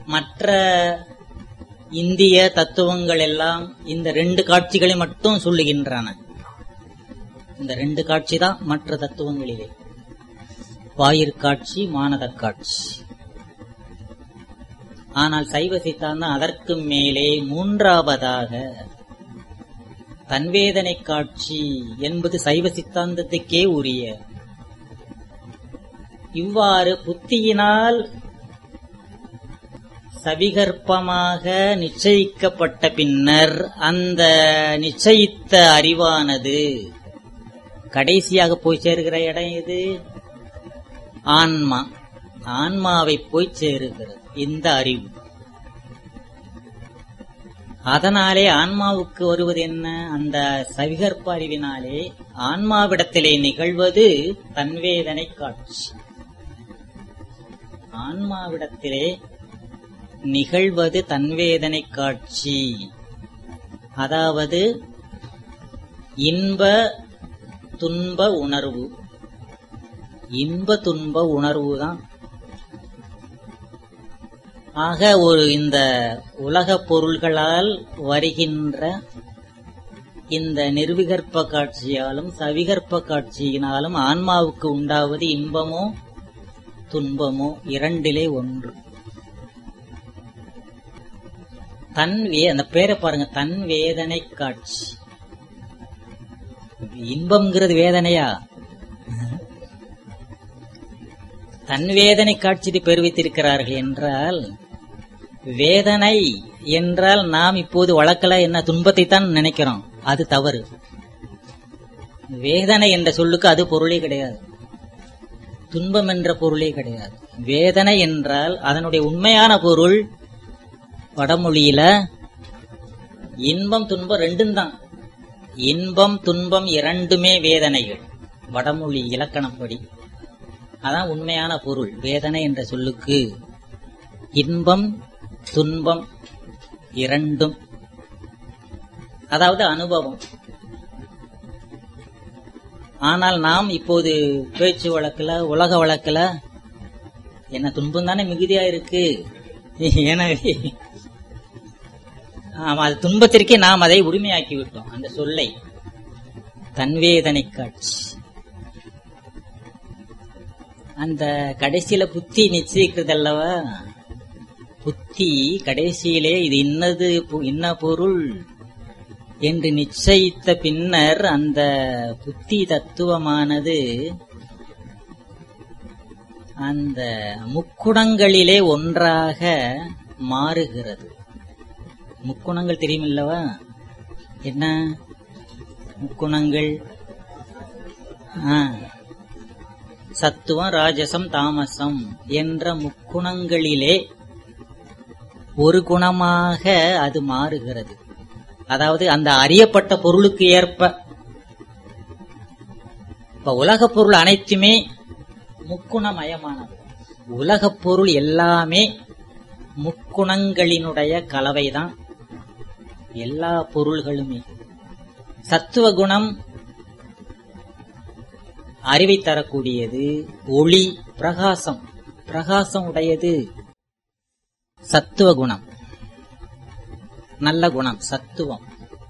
மற்ற இந்திய தத்துவங்கள் எல்லாம் இந்த ரெண்டு காட்சிகளை மட்டும் சொல்லுகின்றன இந்த ரெண்டு காட்சி தான் மற்ற தத்துவங்களிலே வாயிற்காட்சி மானத காட்சி ஆனால் சைவ சித்தாந்தம் அதற்கு மேலே மூன்றாவதாக தன்வேதனை காட்சி என்பது சைவ சித்தாந்தத்துக்கே உரிய இவ்வாறு புத்தியினால் சவிகற்பமாக நிச்சயிக்கப்பட்ட பின்னர் அந்த நிச்சயித்த அறிவானது கடைசியாக போய் சேருகிற இடம் எது ஆன்மா ஆன்மாவை போய் சேருகிறது இந்த அறிவு அதனாலே ஆன்மாவுக்கு வருவது என்ன அந்த சவிகற்ப அறிவினாலே ஆன்மாவிடத்திலே நிகழ்வது தன்வேதனை காட்சி ஆன்மாவிடத்திலே நிகழ்வது தன்வேதனை காட்சி அதாவது இன்ப துன்ப உணர்வு இன்ப துன்ப உணர்வு தான் ஆக ஒரு இந்த உலக பொருள்களால் வருகின்ற இந்த நிர்விகற்ப காட்சியாலும் சவிகற்ப காட்சியினாலும் ஆன்மாவுக்கு உண்டாவது இன்பமோ துன்பமோ இரண்டிலே ஒன்று தன் வே அந்த பேரை பாருங்க தன் வேதனை காட்சி இன்பம்ங்கிறது வேதனையா தன் வேதனை காட்சி பேர் வைத்திருக்கிறார்கள் என்றால் வேதனை என்றால் நாம் இப்போது வழக்கல என்ன துன்பத்தை தான் நினைக்கிறோம் அது தவறு வேதனை என்ற சொல்லுக்கு அது பொருளே கிடையாது துன்பம் என்ற பொருளே கிடையாது வேதனை என்றால் அதனுடைய உண்மையான பொருள் வடமொழியில இன்பம் துன்பம் ரெண்டும் தான் இன்பம் துன்பம் இரண்டுமே வேதனைகள் வடமொழி இலக்கணப்படி அதான் உண்மையான பொருள் வேதனை என்ற சொல்லுக்கு இன்பம் துன்பம் இரண்டும் அதாவது அனுபவம் ஆனால் நாம் இப்போது பேச்சு வழக்குல உலக வழக்குல என்ன துன்பம் தானே மிகுதியா இருக்கு எனவே ஆமா அது துன்பத்திற்கே நாம் அதை உரிமையாக்கி விட்டோம் அந்த சொல்லை தன்வேதனை காட்சி அந்த கடைசியில புத்தி நிச்சயிக்கிறது அல்லவா புத்தி கடைசியிலே இது இன்னது பொ- இன்ன பொருள் என்று நிச்சயித்த பின்னர் அந்த புத்தி தத்துவமானது அந்த முக்குணங்களிலே ஒன்றாக மாறுகிறது முக்குணங்கள் தெரியுமில்லவா என்ன முக்குணங்கள் ஆ சத்துவம் ராஜசம் தாமசம் என்ற முக்குணங்களிலே ஒரு குணமாக அது மாறுகிறது அதாவது அந்த அறியப்பட்ட பொருளுக்கு ஏற்ப இப்ப உலகப் பொருள் அனைத்துமே முக்குணமயமானது உலகப் பொருள் எல்லாமே முக்குணங்களினுடைய கலவைதான் எல்லா பொருள்களுமே சத்துவ குணம் அறிவை தரக்கூடியது ஒளி பிரகாசம் பிரகாசம் உடையது சத்துவ குணம் நல்ல குணம் சத்துவம்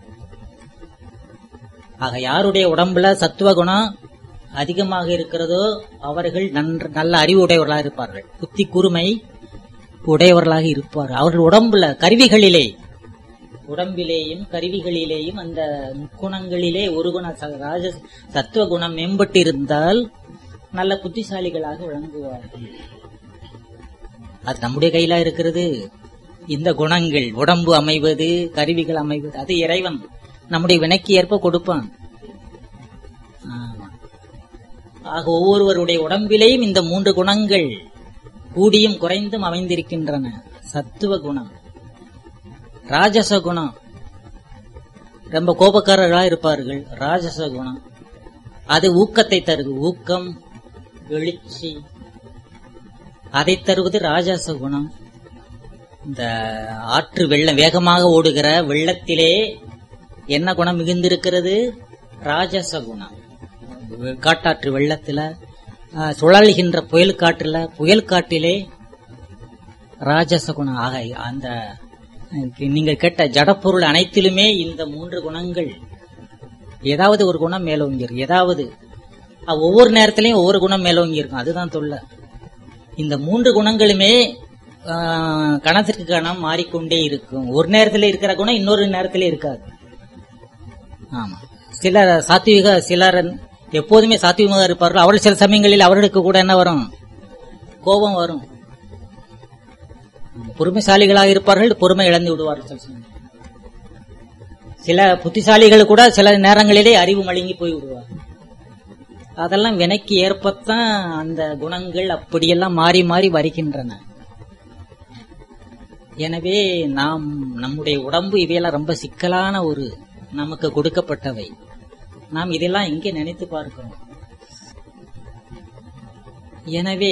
ஆக யாருடைய உடம்புல சத்துவ குணம் அதிகமாக இருக்கிறதோ அவர்கள் நன்ற நல்ல அறிவு உடையவர்களாக இருப்பார்கள் புத்தி கூர்மை உடையவர்களாக இருப்பார்கள் அவர்கள் உடம்புல கருவிகளிலே உடம்பிலேயும் கருவிகளிலேயும் அந்த முக்குணங்களிலே ஒரு குண ச- ராஜ சத்துவ குணம் மேம்பட்டு இருந்தால் நல்ல புத்திசாலிகளாக விளங்குவார்கள் அது நம்முடைய கையில இருக்கிறது இந்த குணங்கள் உடம்பு அமைவது கருவிகள் அமைவது அது இறைவன் நம்முடைய வினைக்கு ஏற்ப கொடுப்பான் ஆமா. ஆக ஒவ்வொருவருடைய உடம்பிலேயும் இந்த மூன்று குணங்கள் கூடியும் குறைந்தும் அமைந்திருக்கின்றன சத்துவ குணம் ராஜச குணம் ரொம்ப கோபக்காரர்களா இருப்பார்கள் ராஜச குணம் அது ஊக்கத்தை தருது ஊக்கம் எழுச்சி அதை தருவது ராஜச குணம் இந்த ஆற்று வெள்ளம் வேகமாக ஓடுகிற வெள்ளத்திலே என்ன குணம் மிகுந்திருக்கிறது ராஜச குணம் காட்டாற்று வெள்ளத்துல ஆ, சுழல்கின்ற புயல் காற்றுல புயல் காட்டிலே ராஜச குணம் ஆக அந்த நீங்க கேட்ட ஜடப்பொருள் அனைத்திலுமே இந்த மூன்று குணங்கள் ஏதாவது ஒரு குணம் மேலோங்கி இருக்கு ஏதாவது அஹ், ஒவ்வொரு நேரத்திலையும் ஒவ்வொரு குணம் மேலோங்கி இருக்கும் அதுதான் தொல்லை இந்த மூன்று குணங்களுமே ஆஹ், கணத்திற்கு கணம் மாறிக்கொண்டே இருக்கும் ஒரு நேரத்தில் இருக்கிற குணம் இன்னொரு நேரத்திலே இருக்காது ஆமா சிலர் சாத்விக சிலர் எப்போதுமே சாத்விகமாக இருப்பார்கள் அவர்கள் சில சமயங்களில் அவர்களுக்கு கூட என்ன வரும் கோபம் வரும் பொறுமைசாலிகளாக இருப்பார்கள் பொறுமை இழந்து விடுவார்கள் சில சமயம். சில புத்திசாலிகள் கூட சில நேரங்களிலே அறிவு மழுங்கி போய் விடுவார் அதெல்லாம் வினைக்கு ஏற்பத்தான் அந்த குணங்கள் அப்படியெல்லாம் மாறி மாறி வருகின்றன எனவே நாம் நம்முடைய உடம்பு இவையெல்லாம் ரொம்ப சிக்கலான ஒரு நமக்கு கொடுக்கப்பட்டவை நாம் இதெல்லாம் இங்கே நினைத்து பார்க்கிறோம் எனவே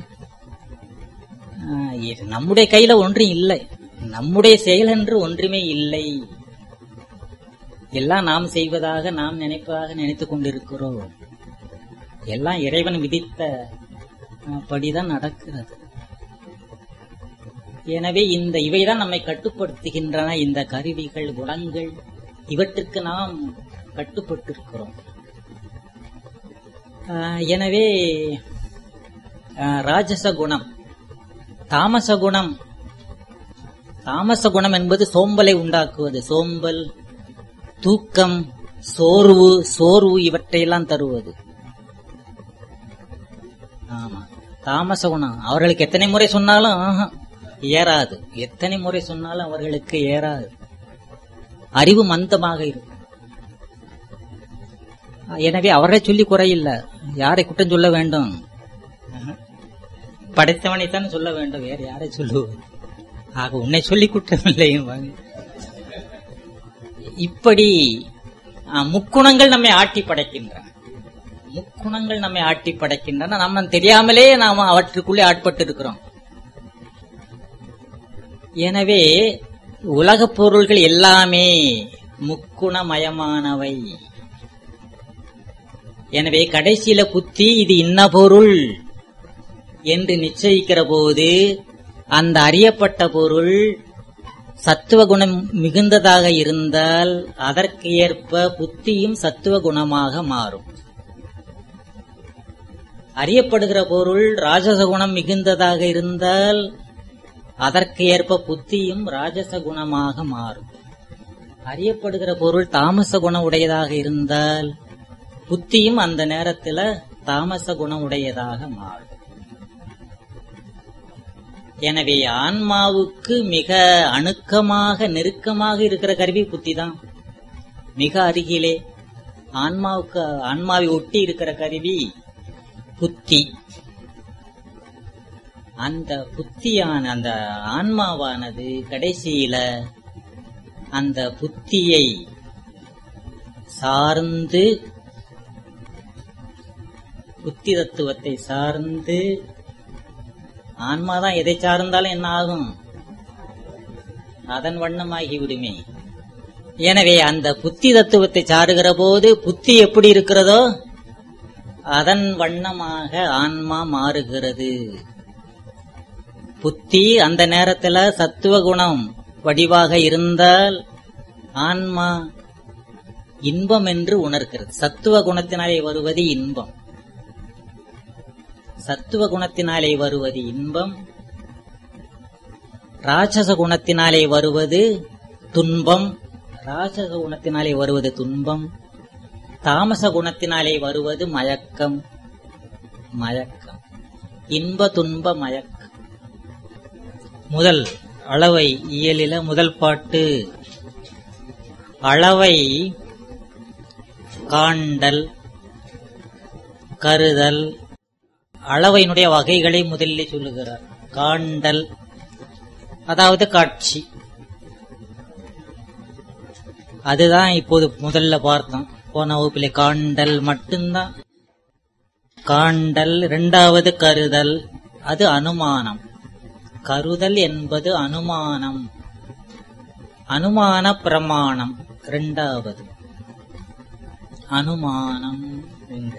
ஆஹ், இது நம்முடைய கையில ஒன்றும் இல்லை நம்முடைய செயல் என்று ஒன்றுமே இல்லை எல்லாம் நாம் செய்வதாக நாம் நினைப்பதாக நினைத்துக் கொண்டிருக்கிறோம் எல்லாம் இறைவன் விதித்த ஆஹ், படிதான் நடக்கிறது எனவே இந்த இவைதான் நம்மை கட்டுப்படுத்துகின்றன இந்த கருவிகள் குணங்கள் இவற்றுக்கு நாம் கட்டுப்பட்டிருக்கிறோம் ஆஹ், எனவே ஆஹ், ராஜச குணம் தாமச குணம் தாமச குணம் என்பது சோம்பலை உண்டாக்குவது சோம்பல் தூக்கம் சோர்வு சோர்வு இவற்றையெல்லாம் தருவது ஆமா தாமச குணம் அவர்களுக்கு எத்தனை முறை சொன்னாலும் ஆஹா, ஏறாது எத்தனை முறை சொன்னாலும் அவர்களுக்கு ஏறாது அறிவு மந்தமாக இருக்கும் எனவே அவரை சொல்லி குறையில்லை யாரை குற்றம் சொல்ல வேண்டும் படைத்தவனைத்தான் சொல்ல வேண்டும் வேற யாரை சொல்லுவது ஆக உன்னை சொல்லி குற்றமில்லை வாங்க. இப்படி ஆ, முக்குணங்கள் நம்மை ஆட்டி படைக்கின்றன முக்குணங்கள் நம்மை ஆட்டி படைக்கின்றன நம்ம தெரியாமலே நாம அவற்றுக்குள்ளே ஆட்பட்டு இருக்கிறோம் எனவே உலகப் பொருள்கள் எல்லாமே முக்குணமயமானவை எனவே கடைசியில புத்தி இது இன்ன பொருள் என்று நிச்சயிக்கிற போது அந்த அறியப்பட்ட பொருள் சத்துவ குணம் மிகுந்ததாக இருந்தால் அதற்கு ஏற்ப புத்தியும் சத்துவ குணமாக மாறும் அறியப்படுகிற பொருள் ராஜச குணம் மிகுந்ததாக இருந்தால் அதற்கு ஏற்ப புத்தியும் ராஜச குணமாக மாறும் அறியப்படுகிற பொருள் தாமச குணம் உடையதாக இருந்தால் புத்தியும் அந்த நேரத்துல தாமச குணம் உடையதாக மாறும் எனவே ஆன்மாவுக்கு மிக அணுக்கமாக நெருக்கமாக இருக்கிற கருவி புத்தி தான் மிக அருகிலே ஆன்மாவுக்கு ஆன்மாவை ஒட்டி இருக்கிற கருவி புத்தி அந்த புத்தியான அந்த ஆன்மாவானது கடைசியில அந்த புத்தியை சார்ந்து புத்தி தத்துவத்தை சார்ந்து ஆன்மாதான் எதை சார்ந்தாலும் என்ன ஆகும் அதன் வண்ணமாகி விடுமே எனவே அந்த புத்தி தத்துவத்தை சாருகிற போது புத்தி எப்படி இருக்கிறதோ அதன் வண்ணமாக ஆன்மா மாறுகிறது புத்தி அந்த நேரத்துல சத்துவ குணம் வடிவாக இருந்தால் ஆன்மா இன்பம் என்று உணர்கிறது சத்துவ குணத்தினாலே வருவது இன்பம் சத்துவ குணத்தினாலே வருவது இன்பம் ராட்சச குணத்தினாலே வருவது துன்பம் ராட்சச குணத்தினாலே வருவது துன்பம் தாமச குணத்தினாலே வருவது மயக்கம் மயக்கம் இன்ப துன்ப மயக்கம் முதல் அளவை இயலில முதல் பாட்டு அளவை காண்டல் கருதல் அளவையினுடைய வகைகளை முதலில் சொல்லுகிறார் காண்டல் அதாவது காட்சி அதுதான் இப்போது முதல்ல பார்த்தோம் போன வகுப்பிலே காண்டல் மட்டும்தான் காண்டல் இரண்டாவது கருதல் அது அனுமானம் கருதல் என்பது அனுமானம் அனுமான பிரமாணம் இரண்டாவது அனுமானம் என்க.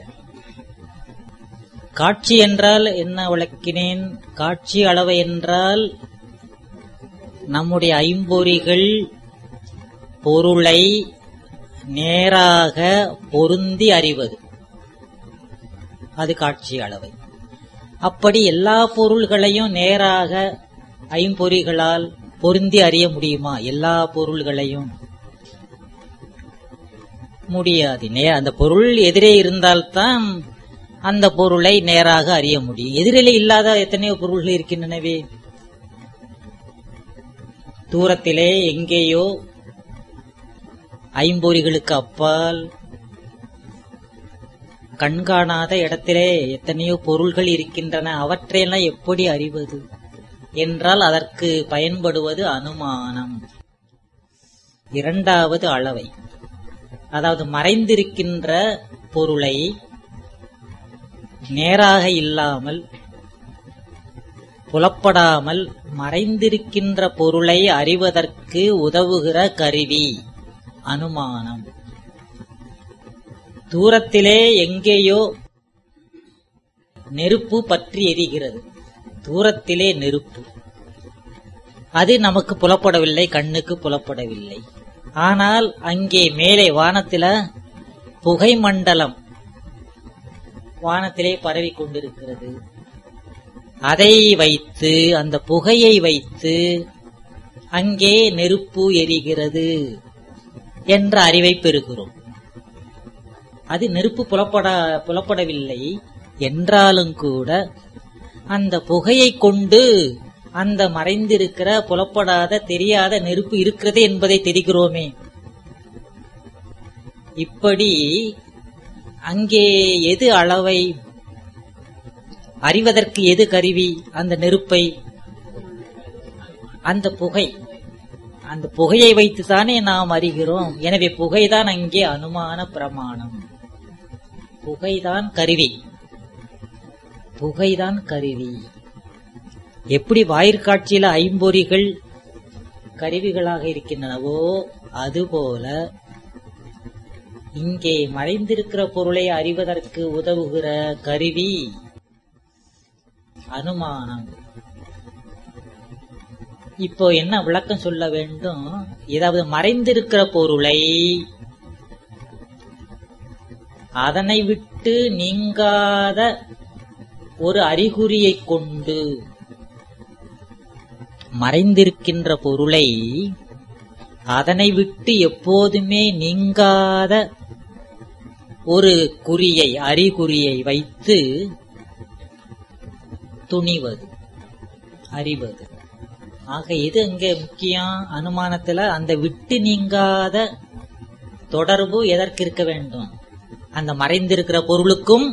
காட்சி என்றால் என்ன விளக்கினேன் காட்சி அளவு என்றால் நம்முடைய ஐம்பொறிகள் பொருளை நேராக பொருந்தி அறிவது அது காட்சி அளவை அப்படி எல்லா பொருள்களையும் நேராக ஐம்பொறிகளால் பொருந்தி அறிய முடியுமா எல்லா பொருள்களையும் முடியாது நே அந்த பொருள் எதிரே இருந்தால்தான் அந்த பொருளை நேராக அறிய முடியும் எதிரிலே இல்லாத எத்தனையோ பொருள்கள் இருக்கின்றனவே தூரத்திலே எங்கேயோ ஐம்பொறிகளுக்கு அப்பால் கண்காணாத இடத்திலே எத்தனையோ பொருள்கள் இருக்கின்றன அவற்றையெல்லாம் எப்படி அறிவது என்றால் அதற்கு பயன்படுவது அனுமானம் இரண்டாவது அளவை அதாவது மறைந்திருக்கின்ற பொருளை நேராக இல்லாமல் புலப்படாமல் மறைந்திருக்கின்ற பொருளை அறிவதற்கு உதவுகிற கருவி அனுமானம் தூரத்திலே எங்கேயோ நெருப்பு பற்றி எரிகிறது தூரத்திலே நெருப்பு அது நமக்கு புலப்படவில்லை கண்ணுக்கு புலப்படவில்லை ஆனால் அங்கே மேலே வானத்தில புகை மண்டலம் வானத்திலே பரவி கொண்டிருக்கிறது அதை வைத்து அந்த புகையை வைத்து அங்கே நெருப்பு எரிகிறது என்ற அறிவை பெறுகிறோம் அது நெருப்பு புலப்பட புலப்படவில்லை என்றாலும் கூட அந்த புகையை கொண்டு அந்த மறைந்திருக்கிற புலப்படாத தெரியாத நெருப்பு இருக்கிறது என்பதை தெரிகிறோமே இப்படி அங்கே எது அளவை அறிவதற்கு எது கருவி அந்த நெருப்பை அந்த புகை அந்த புகையை வைத்துதானே நாம் அறிகிறோம் எனவே புகைதான் அங்கே அனுமான பிரமாணம் புகைதான் கருவி புகைதான் கருவி எப்படி வாயிற்காட்சியில ஐம்பொறிகள் கருவிகளாக இருக்கின்றனவோ அதுபோல இங்கே மறைந்திருக்கிற பொருளை அறிவதற்கு உதவுகிற கருவி அனுமானம் இப்போ என்ன விளக்கம் சொல்ல வேண்டும் ஏதாவது மறைந்திருக்கிற பொருளை அதனை விட்டு நீங்காத ஒரு அறிகுறியை கொண்டு மறைந்திருக்கின்ற பொருளை அதனை விட்டு எப்போதுமே நீங்காத ஒரு குறியை அறிகுறியை வைத்து துணிவது அறிவது ஆக இது அங்கே முக்கியம் அனுமானத்துல அந்த விட்டு நீங்காத தொடர்பு எதற்கு இருக்க வேண்டும் அந்த மறைந்திருக்கிற பொருளுக்கும்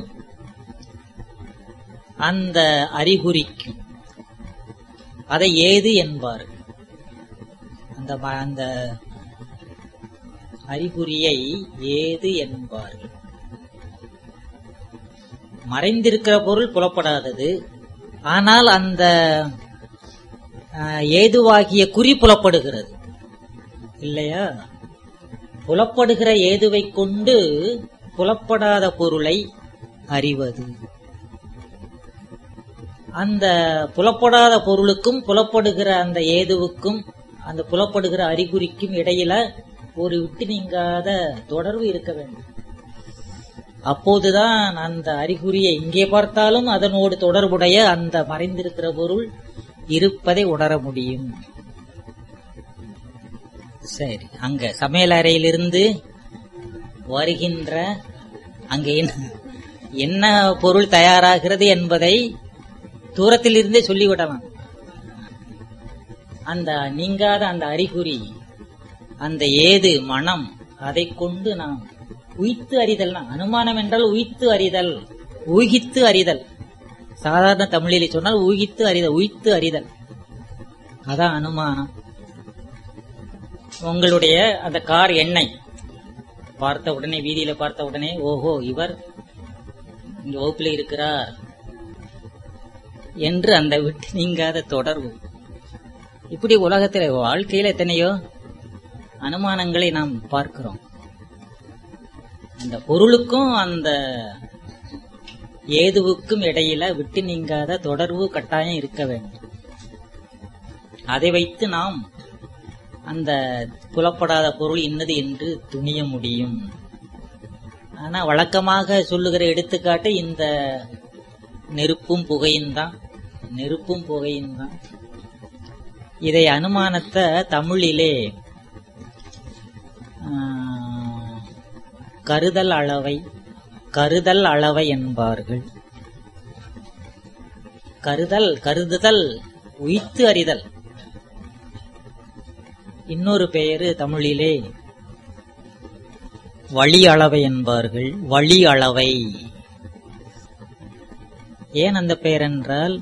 அந்த அறிகுறிக்கும் அதை ஏது என்பார் அந்த ம- அந்த அறிகுறியை ஏது என்பார்கள் மறைந்திருக்கிற பொருள் புலப்படாதது ஆனால் அந்த அஹ், ஏதுவாகிய குறி புலப்படுகிறது இல்லையா புலப்படுகிற ஏதுவை கொண்டு புலப்படாத பொருளை அறிவது அந்த புலப்படாத பொருளுக்கும் புலப்படுகிற அந்த ஏதுவுக்கும் அந்த புலப்படுகிற அறிகுறிக்கும் இடையில ஒரு விட்டு நீங்காத தொடர்பு இருக்க வேண்டும் அப்போதுதான் அந்த அறிகுறியை இங்கே பார்த்தாலும் அதனோடு தொடர்புடைய அந்த மறைந்திருக்கிற பொருள் இருப்பதை உணர முடியும் சரி அங்க சமையல் அறையிலிருந்து வருகின்ற அங்க என்ன என்ன பொருள் தயாராகிறது என்பதை தூரத்தில் இருந்தே சொல்லிவிடலாம் அந்த நீங்காத அந்த அறிகுறி அந்த ஏது மனம் அதை கொண்டு நாம் உய்த்து அறிதல் அனுமானம் என்றால் உய்த்து அறிதல் ஊகித்து அறிதல் சாதாரண தமிழிலே சொன்னால் ஊகித்து அறிதல் உய்த்து அறிதல் அதான் அனுமானம் உங்களுடைய அந்த கார் எண்ணெய் பார்த்த உடனே வீதியில பார்த்த உடனே ஓஹோ இவர் இங்க வகுப்புல இருக்கிறார் என்று அந்த விட்டு நீங்காத தொடர்பு இப்படி உலகத்தில் வாழ்க்கையில எத்தனையோ அனுமானங்களை நாம் பார்க்கிறோம் அந்த பொருளுக்கும் அந்த ஏதுவுக்கும் இடையில விட்டு நீங்காத தொடர்பு கட்டாயம் இருக்க வேண்டும் அதை வைத்து நாம் அந்த புலப்படாத பொருள் இன்னது என்று துணிய முடியும் ஆனா வழக்கமாக சொல்லுகிற எடுத்துக்காட்டு இந்த நெருப்பும் புகையும் தான் நெருப்பும் புகையும் தான் இதை அனுமானத்தை தமிழிலே ஆஹ், கருதல் அளவை கருதல் அளவை என்பார்கள் கருதல் கருதுதல் உய்த்து அறிதல் இன்னொரு பெயரு தமிழிலே வழி அளவை என்பார்கள் வழி அளவை ஏன் அந்த பெயர் என்றால்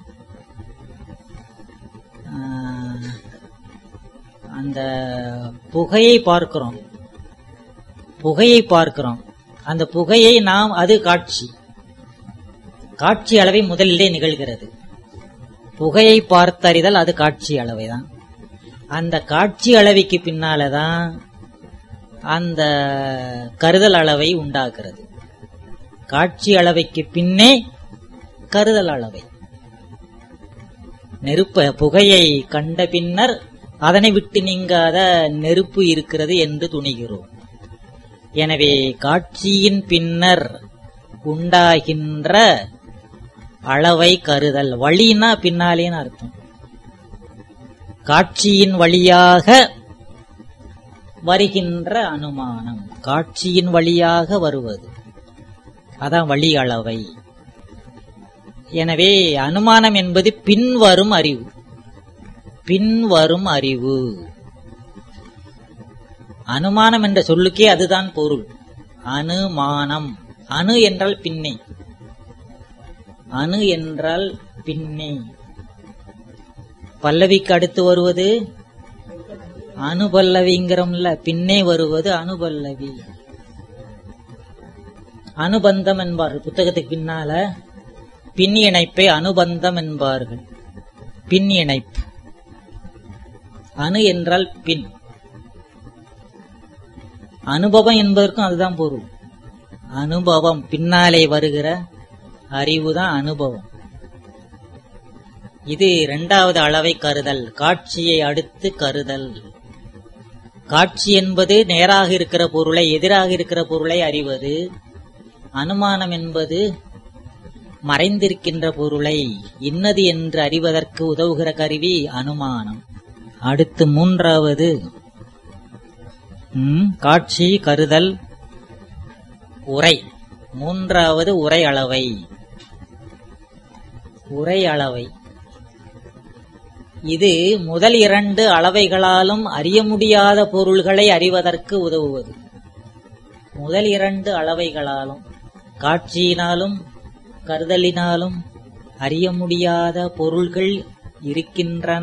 ஆஹ், அந்த புகையை பார்க்கிறோம் புகையை பார்க்கிறோம் அந்த புகையை நாம் அது காட்சி காட்சி அளவை முதலிலே நிகழ்கிறது புகையை பார்த்தறிதல் அது காட்சி அளவைதான் அந்த காட்சி அளவைக்கு பின்னாலதான் அந்த கருதல் அளவை உண்டாக்குறது காட்சி அளவைக்கு பின்னே கருதல் அளவை நெருப்ப புகையை கண்ட பின்னர் அதனை விட்டு நீங்காத நெருப்பு இருக்கிறது என்று துணிகிறோம் எனவே காட்சியின் பின்னர் உண்டாகின்ற அளவை கருதல் வழினா பின்னாலேன்னு அர்த்தம் காட்சியின் வழியாக வருகின்ற அனுமானம் காட்சியின் வழியாக வருவது அதான் வழி அளவை எனவே அனுமானம் என்பது பின்வரும் அறிவு பின்வரும் அறிவு அனுமானம் என்ற சொல்லுக்கே அதுதான் பொருள் அனுமானம் அணு என்றால் பின்னே அணு என்றால் பின்னே பல்லவிக்கு அடுத்து வருவது அனுபல்லவிங்கிறோம்ல பின்னே வருவது அனுபல்லவி அனுபந்தம் என்பார்கள் புத்தகத்துக்கு பின்னால பின் இணைப்பை அனுபந்தம் என்பார்கள் பின் இணைப்பு அணு என்றால் பின் அனுபவம் என்பதற்கும் அதுதான் பொருள் அனுபவம் பின்னாலே வருகிற அறிவுதான் அனுபவம் இது இரண்டாவது அளவை கருதல் காட்சியை அடுத்து கருதல் காட்சி என்பது நேராக இருக்கிற பொருளை எதிராக இருக்கிற பொருளை அறிவது அனுமானம் என்பது மறைந்திருக்கின்ற பொருளை இன்னது என்று அறிவதற்கு உதவுகிற கருவி அனுமானம் அடுத்து மூன்றாவது ம், காட்சி கருதல் உரை மூன்றாவது உரை அளவை உரை அளவை இது முதல் இரண்டு அளவைகளாலும் அறிய முடியாத பொருள்களை அறிவதற்கு உதவுவது முதல் இரண்டு அளவைகளாலும் காட்சியினாலும் கருதலினாலும் அறிய முடியாத பொருள்கள் இருக்கின்றன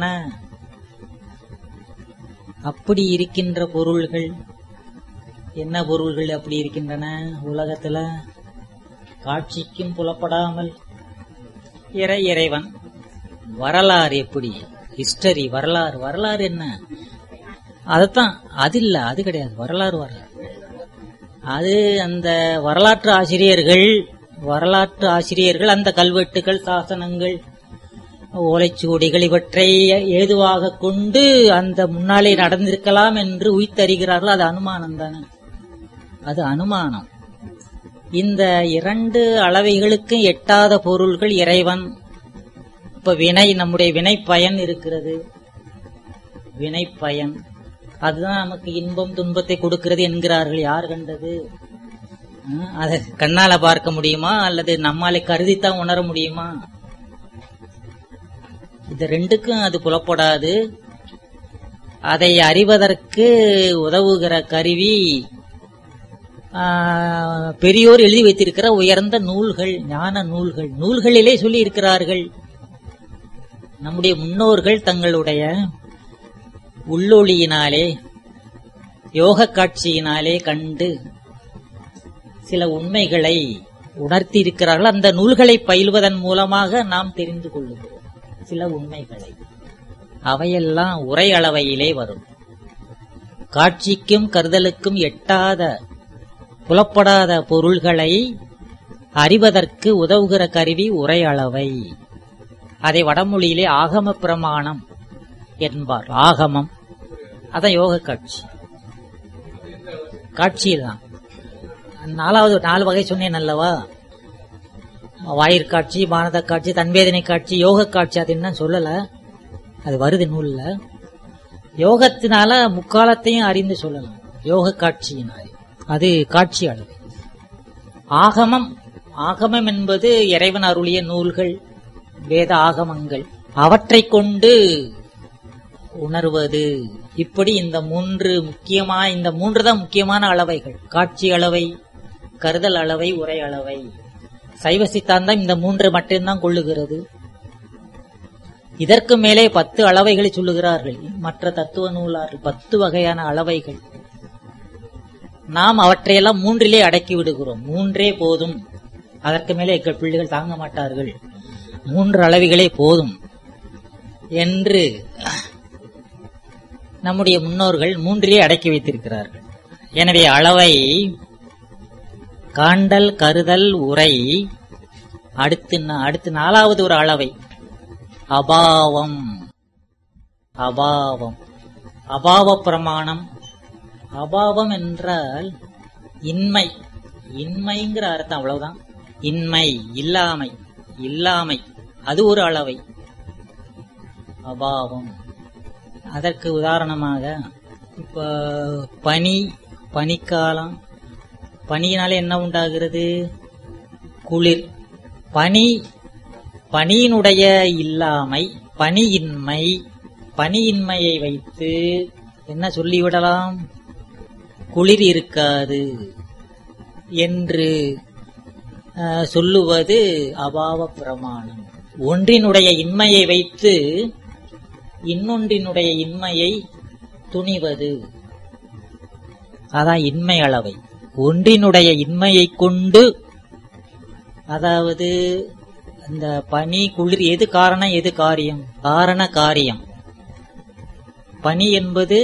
அப்படி இருக்கின்ற பொருள்கள் என்ன பொருள்கள் அப்படி இருக்கின்றன உலகத்துல காட்சிக்கும் புலப்படாமல் இறை இறைவன் வரலாறு எப்படி ஹிஸ்டரி வரலாறு வரலாறு என்ன அதத்தான் அது இல்ல அது கிடையாது வரலாறு வரலாறு அது அந்த வரலாற்று ஆசிரியர்கள் வரலாற்று ஆசிரியர்கள் அந்த கல்வெட்டுகள் சாசனங்கள் ஓலைச்சுவடிகள் இவற்றை ஏதுவாக கொண்டு அந்த முன்னாலே நடந்திருக்கலாம் என்று உய்த்தறிகிறார்கள் அது அனுமானம் தானே அது அனுமானம் இந்த இரண்டு அளவைகளுக்கு எட்டாத பொருள்கள் இறைவன் இப்ப வினை நம்முடைய வினை பயன் இருக்கிறது வினை பயன் அதுதான் நமக்கு இன்பம் துன்பத்தை கொடுக்கிறது என்கிறார்கள் யார் கண்டது ஆஹ், அதை கண்ணால பார்க்க முடியுமா அல்லது நம்மாலே கருதித்தான் உணர முடியுமா இது ரெண்டுக்கும் அது புலப்படாது அதை அறிவதற்கு உதவுகிற கருவி ஆஹ், பெரியோர் எழுதி வைத்திருக்கிற உயர்ந்த நூல்கள் ஞான நூல்கள் நூல்களிலே சொல்லி இருக்கிறார்கள் நம்முடைய முன்னோர்கள் தங்களுடைய உள்ளொளியினாலே யோக காட்சியினாலே கண்டு சில உண்மைகளை உணர்த்தி இருக்கிறார்கள் அந்த நூல்களை பயில்வதன் மூலமாக நாம் தெரிந்து கொள்ளுகிறோம் சில உண்மைகளை அவையெல்லாம் உரை அளவையிலே வரும் காட்சிக்கும் கருதலுக்கும் எட்டாத புலப்படாத பொருள்களை அறிவதற்கு உதவுகிற கருவி உரை அளவை அதை வடமொழியிலே ஆகம பிரமாணம் என்பார் ஆகமம் அதான் யோக காட்சி காட்சி தான் நாலாவது நாலு வகை சொன்னேன் அல்லவா வாயிற்காட்சி பானத காட்சி தன்வேதனை காட்சி யோக காட்சி அது என்ன சொல்லல அது வருது நூல்ல யோகத்தினால முக்காலத்தையும் அறிந்து சொல்லலாம் யோக காட்சியினால் அது காட்சி அளவு ஆகமம் ஆகமம் என்பது இறைவன் அருளிய நூல்கள் வேத ஆகமங்கள் அவற்றை கொண்டு உணர்வது இப்படி இந்த மூன்று முக்கியமா இந்த மூன்று தான் முக்கியமான அளவைகள் காட்சி அளவை கருதல் அளவை உரை அளவை சைவ சித்தாந்தம் இந்த மூன்று மட்டும்தான் கொள்ளுகிறது இதற்கு மேலே பத்து அளவைகளை சொல்லுகிறார்கள் மற்ற தத்துவ நூலார்கள் பத்து வகையான அளவைகள் நாம் அவற்றையெல்லாம் மூன்றிலே அடக்கி விடுகிறோம் மூன்றே போதும் அதற்கு மேலே எங்கள் பிள்ளைகள் தாங்க மாட்டார்கள் மூன்று அளவிகளே போதும் என்று நம்முடைய முன்னோர்கள் மூன்றிலே அடக்கி வைத்திருக்கிறார்கள் எனவே அளவை காண்டல் கருதல் உரை அடுத்து நா- அடுத்து நாலாவது ஒரு அளவை அபாவம் அபாவம் அபாவ பிரமாணம் அபாவம் என்றால் இன்மை இன்மைங்கிற அர்த்தம் அவ்வளவுதான் இன்மை இல்லாமை இல்லாமை அது ஒரு அளவை அபாவம் அதற்கு உதாரணமாக இப்ப பனி பனிக்காலம் பனியினால என்ன உண்டாகிறது குளிர் பனி பனியினுடைய இல்லாமை பனியின்மை பனியின்மையை வைத்து என்ன சொல்லிவிடலாம் குளிர் இருக்காது என்று அஹ், சொல்லுவது அபாவ பிரமாணம் ஒன்றினுடைய இன்மையை வைத்து இன்னொன்றினுடைய இன்மையை துணிவது அதான் இன்மை அளவை ஒன்றினுடைய இன்மையை கொண்டு அதாவது அந்த பனி குளிர் எது காரணம் எது காரியம் காரண காரியம் பனி என்பது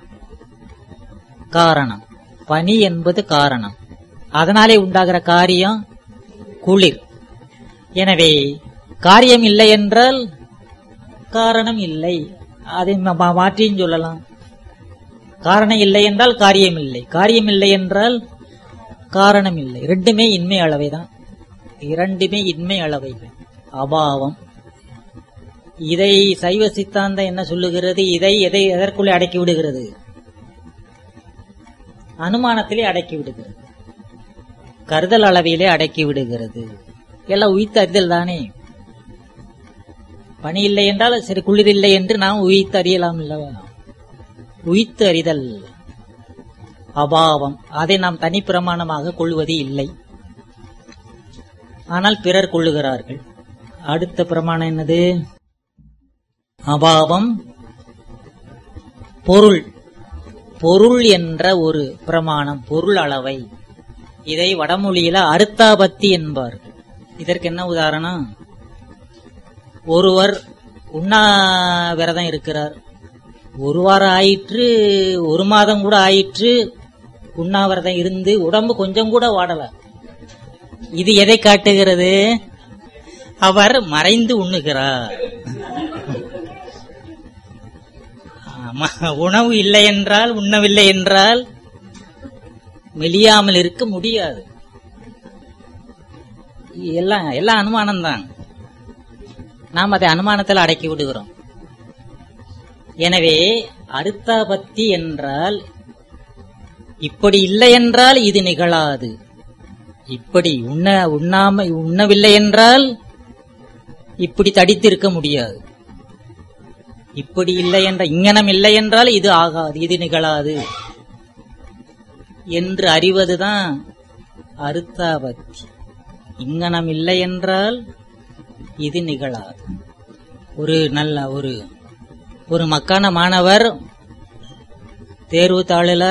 காரணம் பனி என்பது காரணம் அதனாலே உண்டாகிற காரியம் குளிர் எனவே காரியம் இல்லை என்றால் காரணம் இல்லை அதை ம- மா- மாற்றியும் சொல்லலாம் காரணம் இல்லை என்றால் காரியம் இல்லை காரியம் இல்லை என்றால் காரணம் இல்லை ரெண்டுமே இன்மை அளவைதான் இரண்டுமே இன்மை அளவைகள் அபாவம் இதை சைவ சித்தாந்தம் என்ன சொல்லுகிறது இதை எதை எதற்குள்ளே அடக்கி விடுகிறது அனுமானத்திலே அடக்கி விடுகிறது கருதல் அளவிலே அடக்கி விடுகிறது எல்லாம் உயிர்த்த அறிதல் தானே பனி இல்லை என்றால் சரி குளிர் இல்லை என்று நாம் உயிர்த்து அறியலாம் அல்லவா உயிர்த்து அறிதல் அபாவம் அதை நாம் தனிப்பிரமாணமாக கொள்வது இல்லை ஆனால் பிறர் கொள்ளுகிறார்கள் அடுத்த பிரமாணம் என்னது அபாவம் பொருள் பொருள் என்ற ஒரு பிரமாணம் பொருள் அளவை இதை வடமொழியில அருத்தாபத்தி என்பார்கள் இதற்கு என்ன உதாரணம் ஒருவர் உண்ணா விரதம் இருக்கிறார் ஒரு வாரம் ஆயிற்று ஒரு மாதம் கூட ஆயிற்று உண்ணாவிரதம் இருந்து உடம்பு கொஞ்சம் கூட வாடல இது எதை காட்டுகிறது அவர் மறைந்து உண்ணுகிறார் ஆமா, உணவு இல்லை என்றால் உண்ணவில்லை என்றால் மெலியாமல் இருக்க முடியாது எல்லாம் எல்லாம் அனுமானம் தான் நாம் அதை அனுமானத்தில் அடக்கி விடுகிறோம் எனவே அருத்தாபத்தி என்றால் இப்படி இல்லை என்றால் இது நிகழாது இப்படி உண்ண உண்ணாம உண்ணவில்லை என்றால் இப்படி தடித்து இருக்க முடியாது இப்படி இல்லை என்ற இங்கனம் இல்லை என்றால் இது ஆகாது இது நிகழாது என்று அறிவதுதான் அருத்தாபத்தி இங்கனம் இல்லை என்றால் இது நிகழாது ஒரு நல்ல ஒரு ஒரு மக்கான மாணவர் தேர்வு தாளில்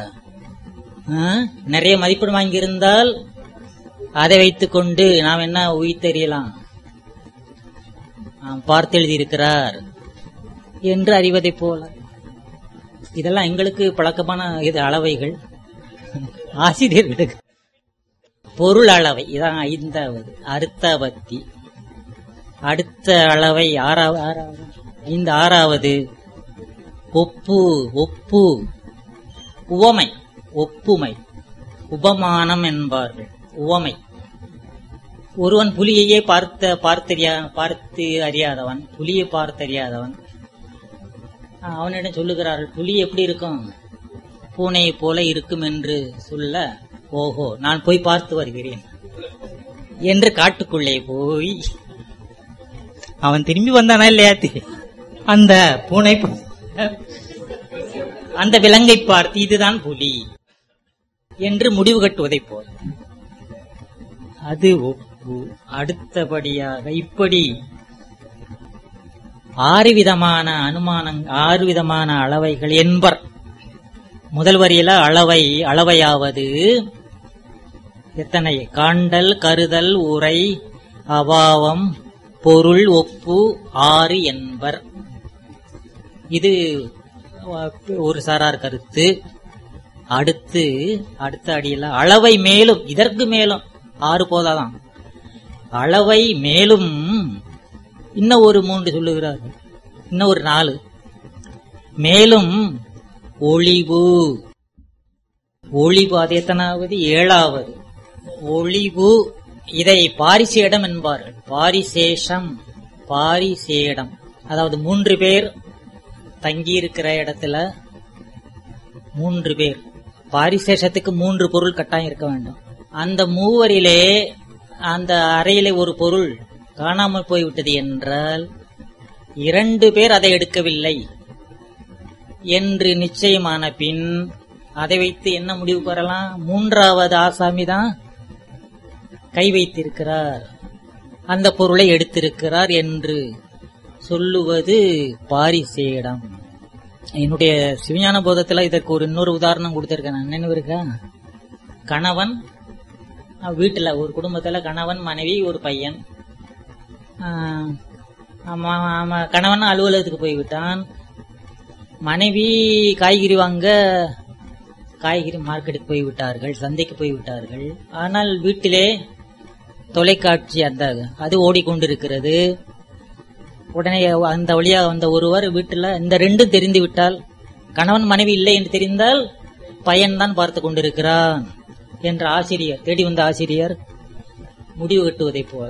நிறைய மதிப்பெண் வாங்கியிருந்தால் அதை வைத்துக்கொண்டு நாம் என்ன உயிர்த்தெறியலாம் ஆம், பார்த்து எழுதியிருக்கிறார் என்று அறிவதைப் போல இதெல்லாம் எங்களுக்கு பழக்கமான இது அளவைகள் ஆசிரியர்களுக்கு பொருள் அளவை இதான் ஐந்தாவது அர்த்தவத்தி அடுத்த அளவை ஆறாவது ஆறாவது ஐந்து ஆறாவது ஒப்பு ஒப்பு உவமை ஒப்புமை உபமானம் என்பார்கள் உவமை ஒருவன் புலியையே பார்த்த பார்த்தறியா பார்த்து அறியாதவன் புலியை பார்த்தறியாதவன் ஆஹ் அவனிடம் சொல்லுகிறார்கள் புலி எப்படி இருக்கும் பூனையை போல இருக்கும் என்று சொல்ல ஓஹோ நான் போய் பார்த்து வருகிறேன் என்று காட்டுக்குள்ளே போய் அவன் திரும்பி வந்தானா இல்லையா தெரி- அந்த பூனை போ- அந்த விலங்கை பார்த்து இதுதான் புலி என்று முடிவு கட்டுவதை போல அது ஒப்பு அடுத்தபடியாக இப்படி ஆறு விதமான அனுமானங் ஆறு விதமான அளவைகள் என்பர் முதல் வரியில அளவை அளவையாவது எத்தனை காண்டல் கருதல் உரை அபாவம் பொருள் ஒப்பு ஆறு என்பர் இது அஹ், ஒரு சாரார் கருத்து அடுத்து அடுத்த அடியில அளவை மேலும் இதற்கு மேலும் ஆறு போதாதான் அளவை மேலும் இன்னும் ஒரு மூன்று சொல்லுகிறார்கள் இன்னும் ஒரு நாலு மேலும் ஒளிவு ஒளிவு அது எத்தனாவது ஏழாவது ஒளிவு இதை பாரிசேடம் என்பார்கள் பாரிசேஷம் பாரிசேடம் அதாவது மூன்று பேர் தங்கியிருக்கிற இடத்துல மூன்று பேர் பாரிசேஷத்துக்கு மூன்று பொருள் கட்டாயம் இருக்க வேண்டும் அந்த மூவரிலே அந்த அறையிலே ஒரு பொருள் காணாமல் போய்விட்டது என்றால் இரண்டு பேர் அதை எடுக்கவில்லை என்று நிச்சயமான பின் அதை வைத்து என்ன முடிவு பெறலாம் மூன்றாவது ஆசாமி தான் கை வைத்திருக்கிறார் அந்த பொருளை எடுத்திருக்கிறார் என்று சொல்லுவது பாரிசேடம் என்னுடைய சிவஞான போதத்துல இதற்கு ஒரு இன்னொரு உதாரணம் கொடுத்திருக்கேன் நான் நினைவு இருக்கா கணவன் அஹ், வீட்டுல ஒரு குடும்பத்துல கணவன் மனைவி ஒரு பையன் ஆஹ், ஆமா, ஆமா, கணவன் அலுவலகத்துக்கு போய்விட்டான் மனைவி காய்கறி வாங்க காய்கறி மார்க்கெட்டுக்கு போய்விட்டார்கள் சந்தைக்கு போய்விட்டார்கள் ஆனால் வீட்டிலே தொலைக்காட்சி அந்த அது ஓடிக்கொண்டிருக்கிறது உடனே அந்த வழியாக வந்த ஒருவர் வீட்டில் இந்த ரெண்டும் தெரிந்து விட்டால் கணவன் மனைவி இல்லை என்று தெரிந்தால் பையன்தான் பார்த்து கொண்டிருக்கிறான் என்ற ஆசிரியர் தேடி வந்த ஆசிரியர் முடிவு கட்டுவதைப் போல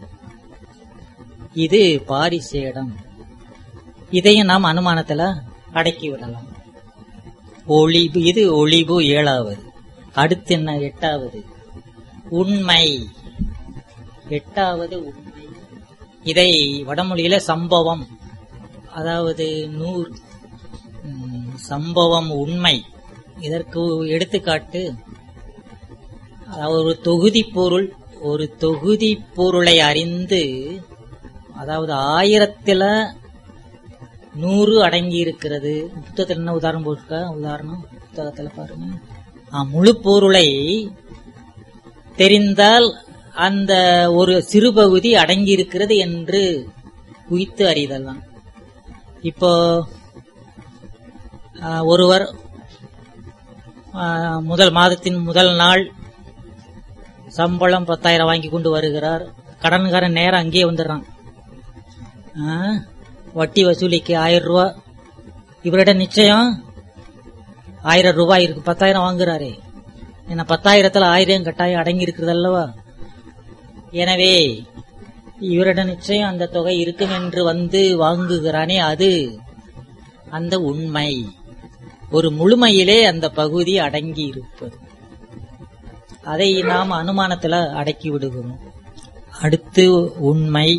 இது பாரிசேடம் இதையும் நாம் அனுமானத்துல அடக்கி விடலாம் ஒளிவு இது ஒளிவு ஏழாவது அடுத்து என்ன எட்டாவது உண்மை எட்டாவது உண்மை இதை வடமொழியில சம்பவம் அதாவது நூறு ம், சம்பவம் உண்மை இதற்கு எடுத்துக்காட்டு அதாவது ஒரு தொகுதி பொருள் ஒரு தொகுதி பொருளை அறிந்து அதாவது ஆயிரத்துல நூறு அடங்கி இருக்கிறது புத்தகத்தில் என்ன உதாரணம் போட்டிருக்கா உதாரணம் புத்தகத்துல பாருங்க ஆ, முழு பொருளை தெரிந்தால் அந்த ஒரு சிறு பகுதி அடங்கி இருக்கிறது என்று குவித்து அறிதல் தான் இப்போ ஆ, ஒருவர் ஆ, முதல் மாதத்தின் முதல் நாள் சம்பளம் பத்தாயிரம் வாங்கி கொண்டு வருகிறார் கடன்காரன் நேரம் அங்கேயே வந்துடுறான் ஆ, வட்டி வசூலிக்கு ஆயிரம் ரூபா இவரிடம் நிச்சயம் ஆயிரம் ரூபாய் இருக்கு பத்தாயிரம் வாங்குறாரே ஏன்னா பத்தாயிரத்துல ஆயிரம் கட்டாயம் அடங்கி இருக்கிறது அல்லவா எனவே இவரிடம் நிச்சயம் அந்த தொகை இருக்கும் என்று வந்து வாங்குகிறானே அது அந்த உண்மை ஒரு முழுமையிலே அந்த பகுதி அடங்கி இருப்பது அதை நாம் அனுமானத்துல அடக்கி விடுகிறோம் அடுத்து உண்மை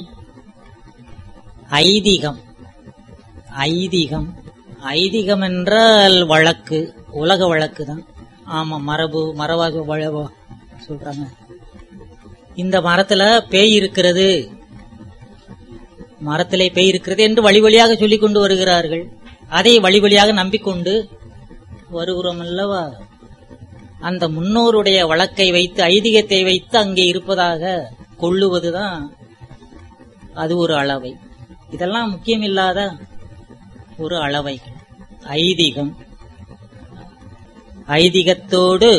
ஐதீகம் ஐதீகம் ஐதீகம் என்றால் வழக்கு உலக வழக்கு தான் ஆமா மரபு மரபாக வள- சொல்றாங்க இந்த மரத்துல பேய் இருக்கிறது மரத்திலே பேய் இருக்கிறது என்று வழி வழியாக சொல்லிக் கொண்டு வருகிறார்கள் அதை வழி வழியாக நம்பிக்கொண்டு வருகிறோம் அல்லவா அந்த முன்னோருடைய வழக்கை வைத்து ஐதீகத்தை வைத்து அங்கே இருப்பதாக கொள்ளுவதுதான் அது ஒரு அளவை இதெல்லாம் முக்கியமில்லாத ஒரு அளவைகள் ஐதீகம் ஐதீகத்தோடு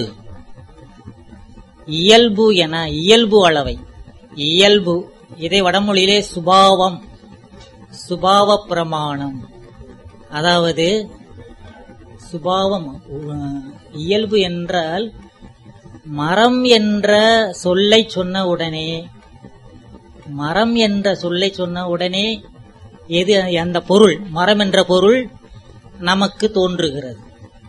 இயல்பு என இயல்பு அளவை இயல்பு இதை வடமொழியிலே சுபாவம் சுபாவ பிரமாணம் அதாவது சுபாவம் உ- இயல்பு என்றால் மரம் என்ற சொல்லை சொன்ன உடனே மரம் என்ற சொல்லை சொன்ன உடனே எது அந்த பொருள் மரம் என்ற பொருள் நமக்கு தோன்றுகிறது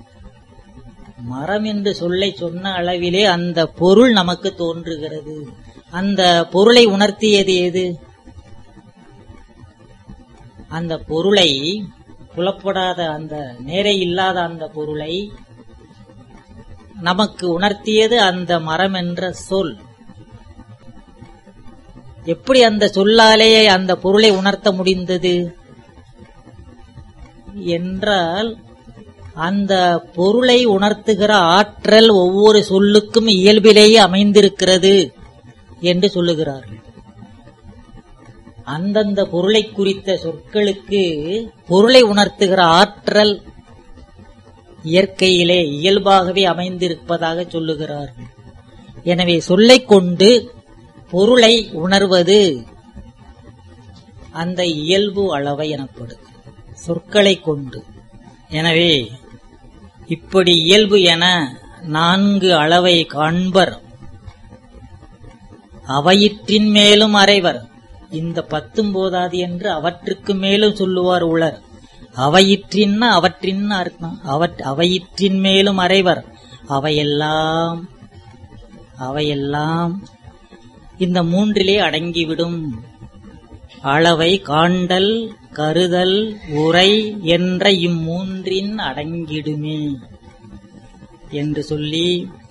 மரம் என்று சொல்லை சொன்ன அளவிலே அந்த பொருள் நமக்கு தோன்றுகிறது அந்த பொருளை உணர்த்தியது எது அந்த பொருளை புலப்படாத அந்த நேரே இல்லாத அந்த பொருளை நமக்கு உணர்த்தியது அந்த மரம் என்ற சொல் எப்படி அந்த சொல்லாலே அந்த பொருளை உணர்த்த முடிந்தது என்றால் அந்த பொருளை உணர்த்துகிற ஆற்றல் ஒவ்வொரு சொல்லுக்கும் இயல்பிலேயே அமைந்திருக்கிறது என்று சொல்லுகிறார்கள் அந்தந்த பொருளை குறித்த சொற்களுக்கு பொருளை உணர்த்துகிற ஆற்றல் இயற்கையிலே இயல்பாகவே அமைந்திருப்பதாக சொல்லுகிறார்கள் எனவே சொல்லைக் கொண்டு பொருளை உணர்வது அந்த இயல்பு அளவை எனப்படும் சொற்களை கொண்டு எனவே இப்படி இயல்பு என நான்கு அளவை காண்பர் அவையிற்றின் மேலும் அறைவர் இந்த பத்தும் போதாது என்று அவற்றுக்கு மேலும் சொல்லுவார் உளர் அவையிற்றின்னா அவற்றின் அர்த்தம் அவற் அவையிற்றின் மேலும் அறைவர் அவையெல்லாம் அவையெல்லாம் இந்த மூன்றிலே அடங்கிவிடும் அளவை காண்டல் கருதல் உரை என்ற இம்மூன்றின் அடங்கிடுமே என்று சொல்லி